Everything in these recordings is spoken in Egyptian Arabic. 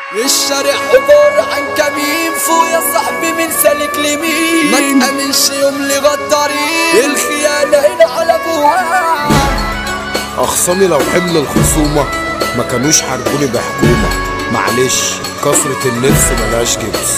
الشارع عبارة عن كمين فوق يا صاحبي من سالك لمين ما تأمنش يوم لغدارين الخيانة هنا على ابوها أخصامي لو حمل الخصومة ما كانوش حاربوني بحكومة معلش كسرة النفس ملهاش جبس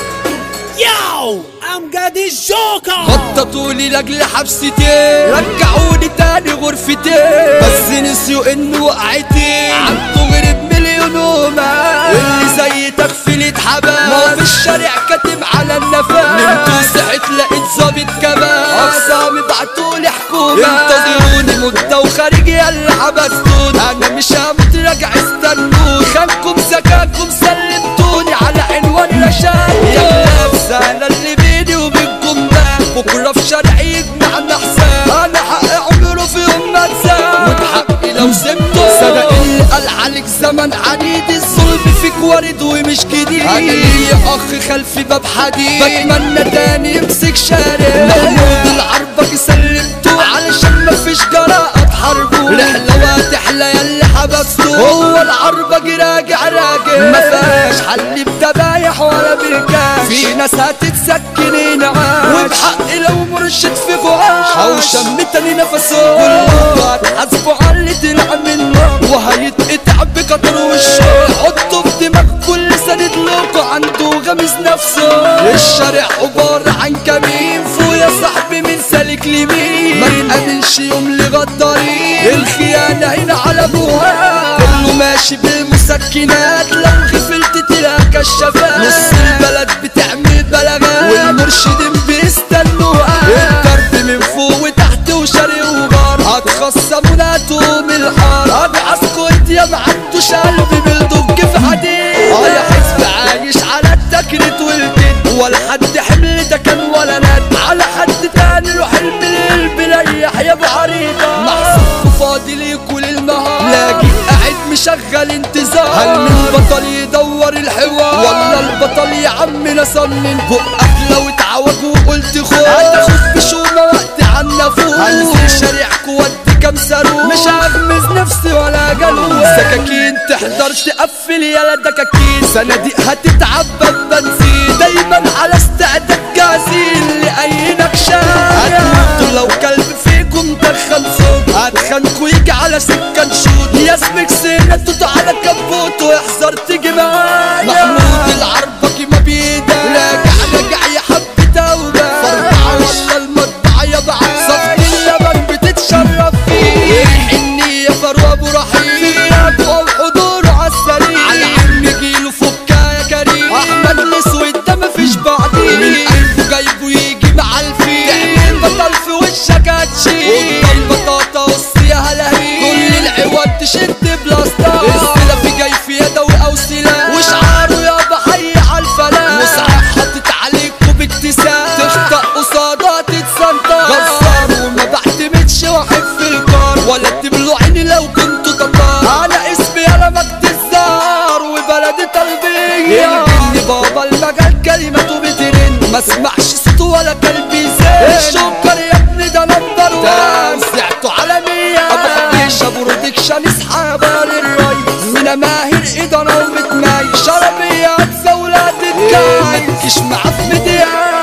Yo, I'm got this joker. خططولي لاجل حبستين رجعوني تاني غرفتين بس نسيوا ان وقعتي عنده غريب مليون وما اللي زي تغفيل اتحبس ما في الشارع كاتب على النفاس نمت وصحيت لقيت ظابط كمان اقسامي بعتولي حكومة انتظروني مدة وخارج يلا حبستوني انا مش هموت راجع استنوني خانكم سكاكم سلمتوني على عنوان رشاد يا نفس انا اللي بيني وبينكم ده بكره في شرعي يجمعنا حساب انا حقي عمره في يوم ما انساه وده حقي لو سبته صدق اللي قال عليك زمن عنيد الظلم فيك وارد ومش جديد انا ليا اخ خلفي باب حديد بتمنى تاني يمسك شارع محمود العربك سلمته علشان مفيش جراءة تحاربه رحلة وهتحلى ياللي حبسته هو العربج راجع راجع ما فيهاش حل بذبايح ولا بركاش في ناس هتتسكن ينعاش وبحق لو مرشد في جواش او شمتني نفسه كله هتحاسبوا على اللي طلع منه وهيتقطع بقطر وشه حطوا في دماغ كل سند لوكو عنده غمز نفسه الشارع عبارة عن كمين فوق يا صاحبي من سالك لمين ما تأمنش يوم لغدارين الخيانة هنا على ابوها كله ماشي بالمسكنات لو غفلت تلاقي كشافات نص البلد بتعمل بلاغات والمرشدين بيستنوها الضرب من فوق وتحت وشرق وغار هتخصمونا توم الحار ابعثكوا انت يا معندوش قلبي بالدق في حديد اه يا حزب عايش على التكريت والكد ولا حد حمل ده كان ولا ند على حد تاني له حلم القلب ريح يا ابو عريضه محسوب فاضي لي كل النهار لاقي قاعد مشغل انتظار هل من بطل يدور الحوار ولا البطل يا عم نصمم بقك لو اتعوج وقلت خد هتاخد بشومه وقت عن نفوس هنزل شارعك ودي كام صاروخ مش هغمز نفسي ولا جلوس سكاكين تحضر تقفل يا دكاكين صناديق هتتعبى بنزين دايما على استعداد جاهزين لاي نكشه هتموتوا لو كلب فيكم دخل صوت هتخانكوا يجي على سكه نشوط يا اسمك سنتوت على كبوت واحذر تيجي معايا محمود العربكي ما بيدك راجع راجع يا حب توبه فرقعه ولا المطبعه يا بعاد صفت اللبن بتتشرف فيه الحني يا فروه ابو رحيم فيك وحضوره عالسرير على عم جيله فكا يا كريم احمد الاسود ده مفيش بعديه من قلبه جايبه يجي مع الفيل تعمل بطل في وشك هتشيل قدام بطاطا وسط يا هلاهيل كل العواد تشد بلاستر السلفي جاي في يدوي او سلاح وشعاره يابا حي على الفلاح مسعى حاطط عليكوا باكتساب تخطأ قصادها تتسنطر جزار وما بعتمدش واحد في الكار ولا تملوا عيني لو كنتوا تطار انا اسمي يالا مجد الزهر وبلدي طلبية الجن بابا المجال كلمته بترن ما اسمعش صوته ولا كلبي زين الشكر يا ابني ده نمبر وان سعته عالمية ابو حبيش ابو رودكشن اصحاب الريس من ماهر ايدنا ومتماي شربيات زولات الجاي متكش معاه في مديان